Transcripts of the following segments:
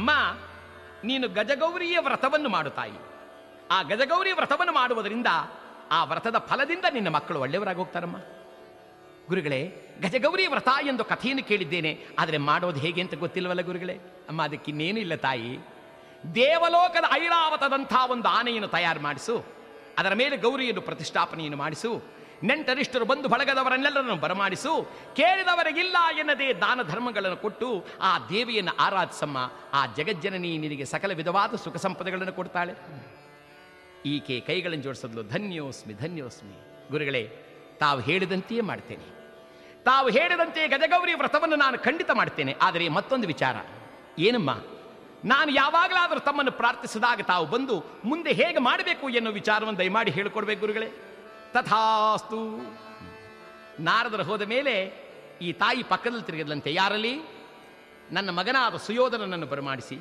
ಅಮ್ಮ ನೀನು ಗಜಗೌರಿಯ ವ್ರತವನ್ನು ಮಾಡು ತಾಯಿ ಆ ಗಜಗೌರಿ ವ್ರತವನ್ನು ಮಾಡುವುದರಿಂದ ಆ ವ್ರತದ ಫಲದಿಂದ ನಿನ್ನ ಮಕ್ಕಳು ಒಳ್ಳೆಯವರಾಗಿ ಹೋಗ್ತಾರಮ್ಮ ಗುರುಗಳೇ ಗಜಗೌರಿ ವ್ರತ ಎಂದು ಕಥೆಯನ್ನು ಕೇಳಿದ್ದೇನೆ ಆದರೆ ಮಾಡೋದು ಹೇಗೆ ಅಂತ ಗೊತ್ತಿಲ್ವಲ್ಲ ಗುರುಗಳೇ ಅಮ್ಮ ಅದಕ್ಕಿನ್ನೇನು ಇಲ್ಲ ತಾಯಿ ದೇವಲೋಕದ ಐರಾವತದಂಥ ಒಂದು ಆನೆಯನ್ನು ತಯಾರು ಮಾಡಿಸು ಅದರ ಮೇಲೆ ಗೌರಿಯನ್ನು ಪ್ರತಿಷ್ಠಾಪನೆಯನ್ನು ಮಾಡಿಸು ನೆಂಟರಿಷ್ಟರು ಬಂಧು ಬಳಗದವರನ್ನೆಲ್ಲರನ್ನು ಬರಮಾಡಿಸು ಕೇಳಿದವರಿಗಿಲ್ಲ ಎನ್ನದೇ ದಾನ ಧರ್ಮಗಳನ್ನು ಕೊಟ್ಟು ಆ ದೇವಿಯನ್ನು ಆರಾಧಿಸಮ್ಮ ಆ ಜಗಜ್ಜನನಿ ನಿನಗೆ ಸಕಲ ವಿಧವಾದ ಸುಖ ಸಂಪದಗಳನ್ನು ಕೊಡ್ತಾಳೆ ಈಕೆ ಕೈಗಳನ್ನು ಜೋಡಿಸಲು ಧನ್ಯೋಸ್ಮಿ ಧನ್ಯೋಸ್ಮಿ ಗುರುಗಳೇ ತಾವು ಹೇಳಿದಂತೆಯೇ ಮಾಡ್ತೇನೆ ತಾವು ಹೇಳಿದಂತೆ ಗಜಗೌರಿ ವ್ರತವನ್ನು ನಾನು ಖಂಡಿತ ಮಾಡ್ತೇನೆ ಆದರೆ ಮತ್ತೊಂದು ವಿಚಾರ ಏನಮ್ಮ ನಾನು ಯಾವಾಗಲಾದರೂ ತಮ್ಮನ್ನು ಪ್ರಾರ್ಥಿಸಿದಾಗ ತಾವು ಬಂದು ಮುಂದೆ ಹೇಗೆ ಮಾಡಬೇಕು ಎನ್ನುವ ವಿಚಾರವನ್ನು ದಯಮಾಡಿ ಹೇಳಿಕೊಡ್ಬೇಕು ಗುರುಗಳೇ ತಥಾಸ್ತು ನಾರದರು ಹೋದ ಮೇಲೆ ಈ ತಾಯಿ ಪಕ್ಕದಲ್ಲಿ ತಿರುಗಿದ್ಲಂತೆ ಯಾರಲ್ಲಿ ನನ್ನ ಮಗನಾದ ಸುಯೋಧನನನ್ನು ಬರಮಾಡಿಸಿ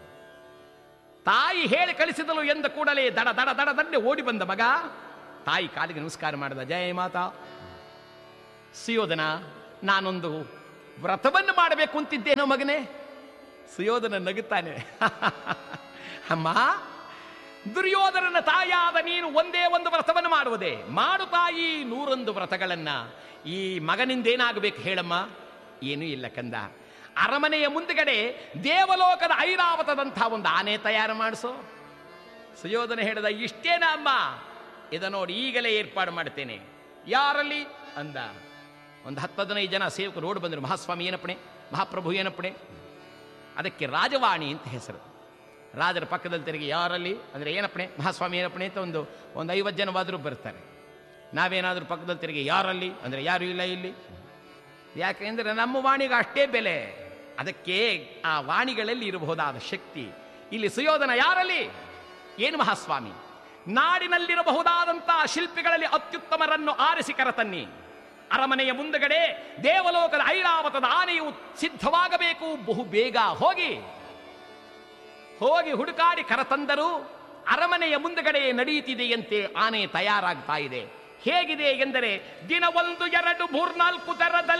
ತಾಯಿ ಹೇಳಿ ಕಳಿಸಿದಳು ಎಂದ ಕೂಡಲೇ ದಡ ದಡ ದಡ ದಂಡೆ ಓಡಿ ಬಂದ ಮಗ ತಾಯಿ ಕಾಲಿಗೆ ನಮಸ್ಕಾರ ಮಾಡಿದ ಜಯ ಮಾತಾ ಸುಯೋಧನ ನಾನೊಂದು ವ್ರತವನ್ನು ಮಾಡಬೇಕು ಅಂತಿದ್ದೇನೋ ಮಗನೇ ಸುಯೋಧನ ನಗುತ್ತಾನೆ ಅಮ್ಮ ದುರ್ಯೋಧನನ ತಾಯಾದ ನೀನು ಒಂದೇ ಒಂದು ವ್ರತವನ್ನು ಮಾಡುವುದೇ ಮಾಡು ತಾಯಿ ನೂರೊಂದು ವ್ರತಗಳನ್ನ ಈ ಮಗನಿಂದೇನಾಗಬೇಕು ಹೇಳಮ್ಮ ಏನೂ ಇಲ್ಲ ಕಂದ ಅರಮನೆಯ ಮುಂದುಗಡೆ ದೇವಲೋಕದ ಐರಾವತದಂಥ ಒಂದು ಆನೆ ತಯಾರು ಮಾಡಿಸು ಸುಯೋಧನ ಹೇಳಿದ ಇಷ್ಟೇನ ಅಮ್ಮ ಇದ ನೋಡಿ ಈಗಲೇ ಏರ್ಪಾಡು ಮಾಡ್ತೇನೆ ಯಾರಲ್ಲಿ ಅಂದ ಒಂದು ಹತ್ತು ಹದಿನೈದು ಜನ ಸೇವಕರು ರೋಡ್ ಬಂದರು ಮಹಾಸ್ವಾಮಿ ಏನಪ್ಪಣೆ ಮಹಾಪ್ರಭು ಏನಪ್ಪಣೆ ಅದಕ್ಕೆ ರಾಜವಾಣಿ ಅಂತ ಹೆಸರು ರಾಜರ ಪಕ್ಕದಲ್ಲಿ ತಿರುಗಿ ಯಾರಲ್ಲಿ ಅಂದರೆ ಏನಪ್ಪಣೆ ಮಹಾಸ್ವಾಮಿ ಏನಪ್ಪಣೆ ಅಂತ ಒಂದು ಒಂದು ಐವತ್ತು ಜನವಾದರೂ ಬರ್ತಾರೆ ನಾವೇನಾದರೂ ಪಕ್ಕದಲ್ಲಿ ತಿರುಗಿ ಯಾರಲ್ಲಿ ಅಂದರೆ ಯಾರು ಇಲ್ಲ ಇಲ್ಲಿ ಯಾಕೆಂದರೆ ನಮ್ಮ ವಾಣಿಗೆ ಅಷ್ಟೇ ಬೆಲೆ ಅದಕ್ಕೆ ಆ ವಾಣಿಗಳಲ್ಲಿ ಇರಬಹುದಾದ ಶಕ್ತಿ ಇಲ್ಲಿ ಸುಯೋಧನ ಯಾರಲ್ಲಿ ಏನು ಮಹಾಸ್ವಾಮಿ ನಾಡಿನಲ್ಲಿರಬಹುದಾದಂತಹ ಶಿಲ್ಪಿಗಳಲ್ಲಿ ಅತ್ಯುತ್ತಮರನ್ನು ಆರಿಸಿ ಕರತನ್ನಿ ಅರಮನೆಯ ಮುಂದಗಡೆ ದೇವಲೋಕದ ಐರಾವತದ ಆನೆಯು ಸಿದ್ಧವಾಗಬೇಕು ಬಹು ಬೇಗ ಹೋಗಿ ಹೋಗಿ ಹುಡುಕಾಡಿ ಕರತಂದರು ಅರಮನೆಯ ಮುಂದಗಡೆ ನಡೆಯುತ್ತಿದೆಯಂತೆ ಆನೆ ತಯಾರಾಗ್ತಾ ಇದೆ ಹೇಗಿದೆ ಎಂದರೆ ದಿನ ಒಂದು ಎರಡು ಮೂರ್ನಾಲ್ಕು ದರದಲ್ಲಿ